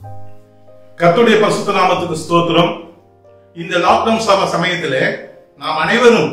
கர்த்தருடைய பரிசுத்த நாமத்துக்கு ஸ்தோத்திரம் இந்த லாக்டவுன் சம சமயத்திலே நாம் அனைவரும்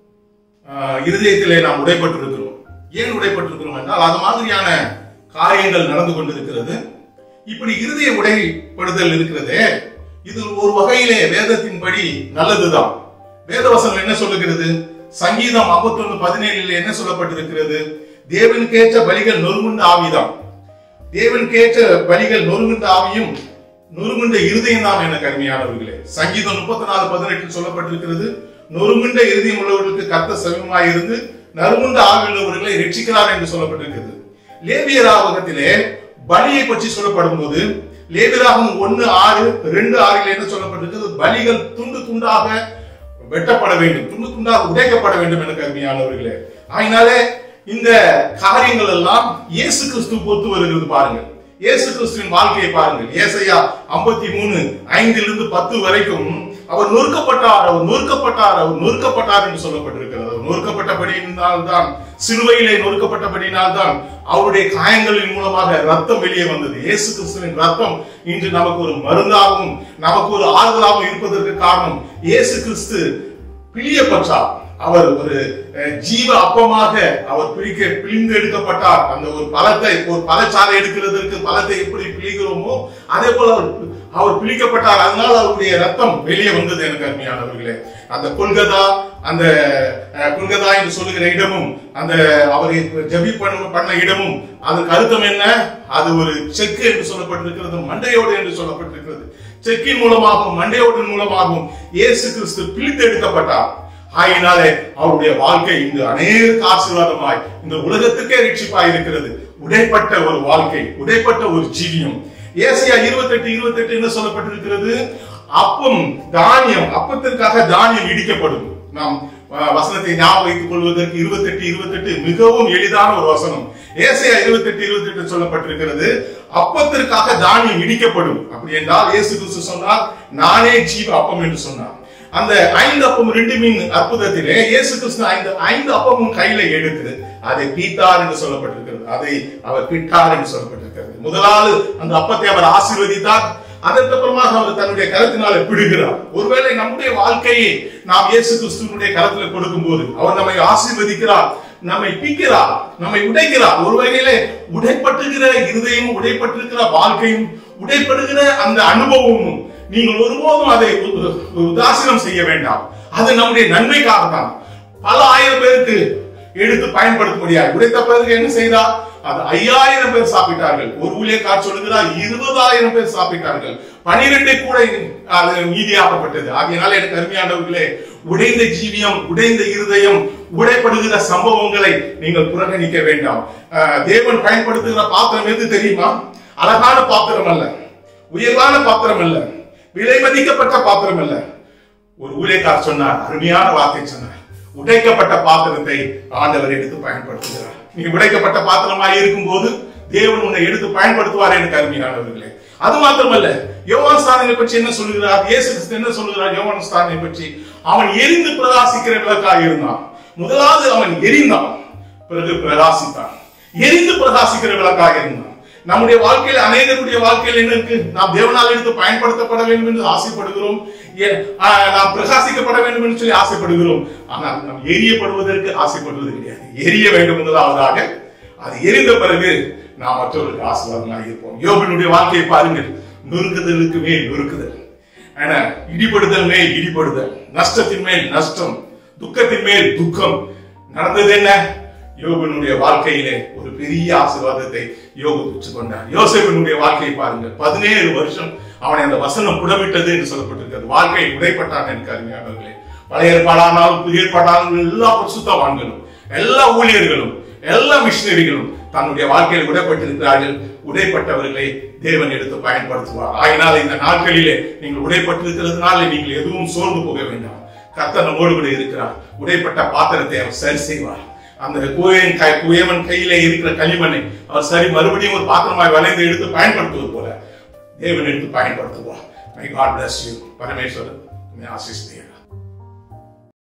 ஆஹ், இருதயத்திலே நாம் உடைப்பட்டிருக்கிறோம் ஏன் உடைப்பட்டிருக்கிறோம் என்றால் அது மாதிரியான காரியங்கள் நடந்து கொண்டிருக்கிறது இப்படி இருதய உடைப்படுதல் இருக்கிறதே இது ஒரு வகையிலே வேதத்தின்படி நல்லதுதான் வேதவசனம் என்ன சொல்லுகிறது சங்கீதம் 51 பதினேழில் என்ன சொல்லப்பட்டிருக்கிறது தேவனுக்கேற்ற பலிகள் நொறுங்குண்ட ஆவிதான் தேவனுக்கேற்ற பலிகள் நொறுங்குண்ட ஆவியும் நொறுங்குண்ட இருதயம் தான் என கருமையானவர்களே சங்கீதம் முப்பத்தி நாலு பதினெட்டில் சொல்லப்பட்டிருக்கிறது நொறுங்குண்ட இருதயம் உள்ளவர்களுக்கு கத்த சமயமாயிருந்து நறுங்குண்ட ஆவி உள்ளவர்களை ரட்சிக்கிறார் என்று சொல்லப்பட்டிருக்கிறது லேவியராகத்திலே பலியை பற்றி சொல்லப்படும் போது லேவியராகம் ஒன்னு ஆறு ரெண்டு ஆறில் என்ன சொல்லப்பட்டிருக்கிறது பலிகள் துண்டு துண்டாக வெட்டப்பட வேண்டும் துண்டு துண்டாக உடைக்கப்பட வேண்டும் என கருமையானவர்களே அதனாலே இந்த காரியங்கள் எல்லாம் இயேசு கிறிஸ்து பொறுத்து வருகிறது பாருங்கள் இயேசு கிறிஸ்துவின் வாழ்க்கையை பாருங்கள் ஏசையா 53 மூணு ஐந்திலிருந்து பத்து வரைக்கும் அவர் நொறுக்கப்பட்டார் அவர் நொறுக்கப்பட்டார் அவர் நொறுக்கப்பட்டார் என்று சொல்லப்பட்டிருக்கிறது அவர் நொறுக்கப்பட்டபடியினால் தான் சிலுவையிலே நொறுக்கப்பட்டபடியினால் தான் அவருடைய காயங்களின் மூலமாக ரத்தம் வெளியே வந்தது இயேசு கிறிஸ்துவின் ரத்தம் இன்று நமக்கு ஒரு மருந்தாகவும் நமக்கு ஒரு ஆறுதலாகவும் இருப்பதற்கு காரணம் இயேசு கிறிஸ்து பிழியப்பட்டார் அவர் ஒரு அஹ், ஜீவ அப்பமாக அவர் பிரிக்க பிழிந்து எடுக்கப்பட்டார் அந்த ஒரு பழத்தை ஒரு பழச்சாறை எடுக்கிறதற்கு பழத்தை எப்படி பிழிகிறோமோ அதே போல அவர் அவர் பிழிக்கப்பட்டார் அதனால் அவருடைய ரத்தம் வெளியே வந்தது எனக்கு அருமையானவர்களே அந்த கொல்கதா அந்த அஹ், கொல்கதா என்று சொல்லுகிற இடமும் அந்த அவரை ஜபி பண்ண பண்ண இடமும் அதற்கு அர்த்தம் என்ன அது ஒரு செக்கு என்று சொல்லப்பட்டிருக்கிறது மண்டையோடு என்று சொல்லப்பட்டிருக்கிறது செக்கின் மூலமாகவும் மண்டையோட்டின் மூலமாகவும் இயேசு கிறிஸ்து பிழித்து எடுக்கப்பட்டார் ஆயினாலே அவருடைய வாழ்க்கை இங்கு அநேக ஆசீர்வாதமாய் இந்த உலகத்துக்கே ரட்சிப்பாய் இருக்கிறது உடைப்பட்ட ஒரு வாழ்க்கை உடைப்பட்ட ஒரு ஜீவியம் ஏசியா 28 28 என்ன சொல்லப்பட்டிருக்கிறது அப்பம் தானியம் அப்பத்திற்காக தானியம் இடிக்கப்படும் நாம் அஹ், வசனத்தை ஞாபகம் வைத்துக் கொள்வதற்கு 28 28 மிகவும் எளிதான ஒரு வசனம் ஏசியா 28 28 சொல்லப்பட்டிருக்கிறது அப்பத்திற்காக தானியம் இடிக்கப்படும் அப்படி என்றால் இயேசு கிறிஸ்து சொன்னார் நானே ஜீவ அப்பம் என்று சொன்னார் அந்த ஐந்து அப்பம் ரெண்டு மீன் அற்புதத்திலே இயேசு கிறிஸ்து ஐந்து ஐந்து அப்பமும் கையில எடுத்து அதை பீத்தார் என்று சொல்லப்பட்டிருக்கிறது அதை அவர் பிட்டார் என்று சொல்லப்பட்டிருக்கிறது முதலாவது அந்த அப்பத்தை அவர் ஆசீர்வதித்தார் அதற்கு அப்புறமாக அவர் தன்னுடைய கரத்தினால பிடுகிறார் ஒருவேளை நம்முடைய வாழ்க்கையை நாம் இயேசு கிறிஸ்துவனுடைய கரத்துல கொடுக்கும் போது அவர் நம்மை ஆசீர்வதிக்கிறார் நம்மை பிக்கிறார் நம்மை உடைக்கிறார் ஒரு வகையிலே உடைப்பட்டுகிற இருதயமும் உடைப்பட்டிருக்கிற வாழ்க்கையும் உடைப்படுகிற அந்த அனுபவமும் நீங்கள் ஒருபோதும் அதை உ- உதாசீனம் செய்ய வேண்டாம் அது நம்முடைய நன்மைக்காக தான் பல ஆயிரம் பேருக்கு எடுத்து பயன்படுத்த முடியாது உடைத்த பிறகு என்ன செய்தார் அது ஐயாயிரம் பேர் சாப்பிட்டார்கள் ஒரு ஊழியக்கார் சொல்லுகிறார் இருபதாயிரம் பேர் சாப்பிட்டார்கள் பனிரெண்டை கூட அது மீதியாகப்பட்டது ஆகையினால எனக்கு அருமையானவர்களே உடைந்த ஜீவியம் உடைந்த இருதயம் உடைப்படுகிற சம்பவங்களை நீங்கள் புறக்கணிக்க வேண்டாம் அஹ், தேவன் பயன்படுத்துகிற பாத்திரம் எது தெரியுமா அழகான பாத்திரம் அல்ல உயர்வான பாத்திரம் அல்ல விலை மதிக்கப்பட்ட பாத்திரம் அல்ல ஒரு ஊழியக்கார் சொன்னார் அருமையான வார்த்தை சொன்னார் உடைக்கப்பட்ட பாத்திரத்தை ஆண்டவர் எடுத்து பயன்படுத்துகிறார் நீ உடைக்கப்பட்ட பாத்திரமாய் இருக்கும்போது தேவன் உன்னை எடுத்து பயன்படுத்துவார் எனக்கு அருமையானவர்களே அது மாத்திரமல்ல யோவான் ஸ்தானை பற்றி என்ன சொல்லுகிறார் இயேசு கிறிஸ்து என்ன சொல்லுகிறார் யோவான் ஸ்தானை பற்றி அவன் எரிந்து பிரகாசிக்கிற விளக்காக இருந்தான் முதலாவது அவன் எரிந்தான் பிறகு பிரகாசித்தான் எரிந்து பிரகாசிக்கிற விளக்காக இருந்தான் நம்முடைய வாழ்க்கையில் அநேகருடைய வாழ்க்கையில் என்ன இருக்கு நாம் தேவனால் எடுத்து பயன்படுத்தப்பட வேண்டும் என்று ஆசைப்படுகிறோம் ஏ- ஆ, நாம் பிரகாசிக்கப்பட வேண்டும் என்று சொல்லி ஆசைப்படுகிறோம் ஆனால் நாம் எரியப்படுவதற்கு ஆசைப்படுவது கிடையாது எரிய வேண்டும் முதலாவதாக அது எரிந்த பிறகு நாம் மற்றவர்களுக்கு ஆசீர்வாதமாக இருப்போம் யோகனுடைய வாழ்க்கையை பாருங்கள் நொறுக்குதலுக்கு மேல் நொறுக்குதல் ஆனா இடிபடுதல் மேல் இடிபடுதல் நஷ்டத்தின் மேல் நஷ்டம் துக்கத்தின் மேல் துக்கம் நடந்தது என்ன யோகனுடைய வாழ்க்கையிலே ஒரு பெரிய ஆசீர்வாதத்தை யோகு பெற்றுக் கொண்டார் யோசேப்பினுடைய வாழ்க்கையை பாருங்கள் பதினேழு வருஷம் அவனை அந்த வசனம் புடமிட்டது என்று சொல்லப்பட்டிருக்கிறது வாழ்க்கை உடைப்பட்டான் எனக்கு அருமையானவர்களே பழைய ஏற்பாடானாலும் புதிய ஏற்பாடானாலும் எல்லா பரிசுத்தவான்களும் எல்லா ஊழியர்களும் எல்லா மிஷினரிகளும் தன்னுடைய வாழ்க்கையில் உடைப்பட்டிருக்கிறார்கள் உடைப்பட்டவர்களை தேவன் எடுத்து பயன்படுத்துவார் ஆயினால் இந்த நாட்களிலே நீங்கள் உடைப்பட்டிருக்கிறதுனால நீங்கள் எதுவும் சோர்ந்து போக வேண்டாம் கர்த்தர் நம்மோடு கூட இருக்கிறார் உடைப்பட்ட பாத்திரத்தை அவர் சரி செய்வார் அந்த குயவன் கை குயவன் கையிலே இருக்கிற களிமண்ணை அவர் சரி மறுபடியும் ஒரு பாத்திரமாய் வளைந்து எடுத்து பயன்படுத்துவது போல தேவன் எடுத்து பயன்படுத்துவார் my god bless you Parameswaran ஆசிஸ்தேன்